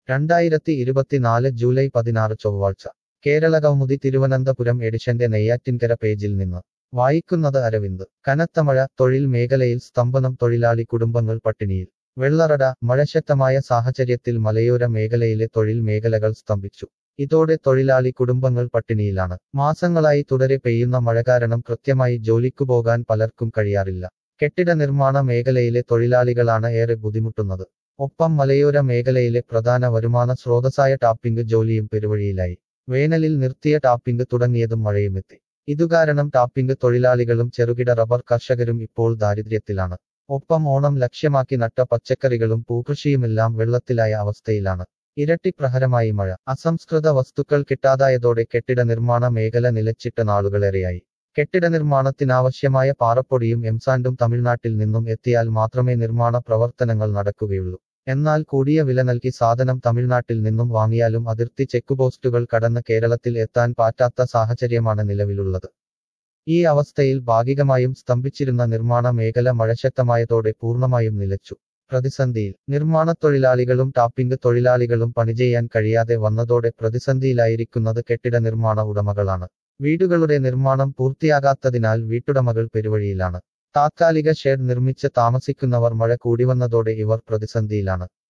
രണ്ടായിരത്തി ഇരുപത്തിനാല് ജൂലൈ പതിനാറ് ചൊവ്വാഴ്ച കേരള കൗമുദി തിരുവനന്തപുരം എഡിഷന്റെ നെയ്യാറ്റിൻകര പേജിൽ നിന്ന് വായിക്കുന്നത് അരവിന്ദ് കനത്ത മഴ തൊഴിൽ മേഖലയിൽ സ്തംഭനം തൊഴിലാളി കുടുംബങ്ങൾ പട്ടിണിയിൽ വെള്ളറട മഴ ശക്തമായ സാഹചര്യത്തിൽ മലയോര മേഖലയിലെ തൊഴിൽ മേഖലകൾ സ്തംഭിച്ചു ഇതോടെ തൊഴിലാളി കുടുംബങ്ങൾ പട്ടിണിയിലാണ് മാസങ്ങളായി തുടരെ പെയ്യുന്ന മഴ കാരണം കൃത്യമായി ജോലിക്കു പോകാൻ പലർക്കും കഴിയാറില്ല കെട്ടിട നിർമ്മാണ മേഖലയിലെ തൊഴിലാളികളാണ് ഏറെ ബുദ്ധിമുട്ടുന്നത് ഒപ്പം മലയോര മേഖലയിലെ പ്രധാന വരുമാന സ്രോതസ്സായ ടാപ്പിംഗ് ജോലിയും പെരുവഴിയിലായി വേനലിൽ നിർത്തിയ ടാപ്പിംഗ് തുടങ്ങിയതും മഴയുമെത്തി ഇതുകാരണം ടാപ്പിംഗ് തൊഴിലാളികളും ചെറുകിട റബ്ബർ കർഷകരും ഇപ്പോൾ ദാരിദ്ര്യത്തിലാണ് ഒപ്പം ഓണം ലക്ഷ്യമാക്കി നട്ട പച്ചക്കറികളും പൂകൃഷിയുമെല്ലാം വെള്ളത്തിലായ അവസ്ഥയിലാണ് ഇരട്ടി പ്രഹരമായി മഴ അസംസ്കൃത വസ്തുക്കൾ കിട്ടാതായതോടെ കെട്ടിട നിർമ്മാണ മേഖല നിലച്ചിട്ട നാളുകളേറെയായി കെട്ടിട നിർമ്മാണത്തിനാവശ്യമായ പാറപ്പൊടിയും എംസാൻഡും തമിഴ്നാട്ടിൽ നിന്നും എത്തിയാൽ മാത്രമേ നിർമ്മാണ പ്രവർത്തനങ്ങൾ നടക്കുകയുള്ളൂ എന്നാൽ കൂടിയ വില നൽകി സാധനം തമിഴ്നാട്ടിൽ നിന്നും വാങ്ങിയാലും അതിർത്തി ചെക്കുപോസ്റ്റുകൾ കടന്ന് കേരളത്തിൽ എത്താൻ പറ്റാത്ത സാഹചര്യമാണ് നിലവിലുള്ളത് ഈ അവസ്ഥയിൽ ഭാഗികമായും സ്തംഭിച്ചിരുന്ന നിർമ്മാണ മേഖല മഴ ശക്തമായതോടെ പൂർണ്ണമായും നിലച്ചു പ്രതിസന്ധിയിൽ നിർമ്മാണ തൊഴിലാളികളും ടാപ്പിംഗ് തൊഴിലാളികളും പണിചെയ്യാൻ കഴിയാതെ വന്നതോടെ പ്രതിസന്ധിയിലായിരിക്കുന്നത് കെട്ടിട നിർമ്മാണ ഉടമകളാണ് വീടുകളുടെ നിർമ്മാണം പൂർത്തിയാകാത്തതിനാൽ വീട്ടുടമകൾ പെരുവഴിയിലാണ് താത്കാലിക ഷെഡ് നിർമ്മിച്ച് താമസിക്കുന്നവർ മഴ കൂടിവന്നതോടെ ഇവർ പ്രതിസന്ധിയിലാണ്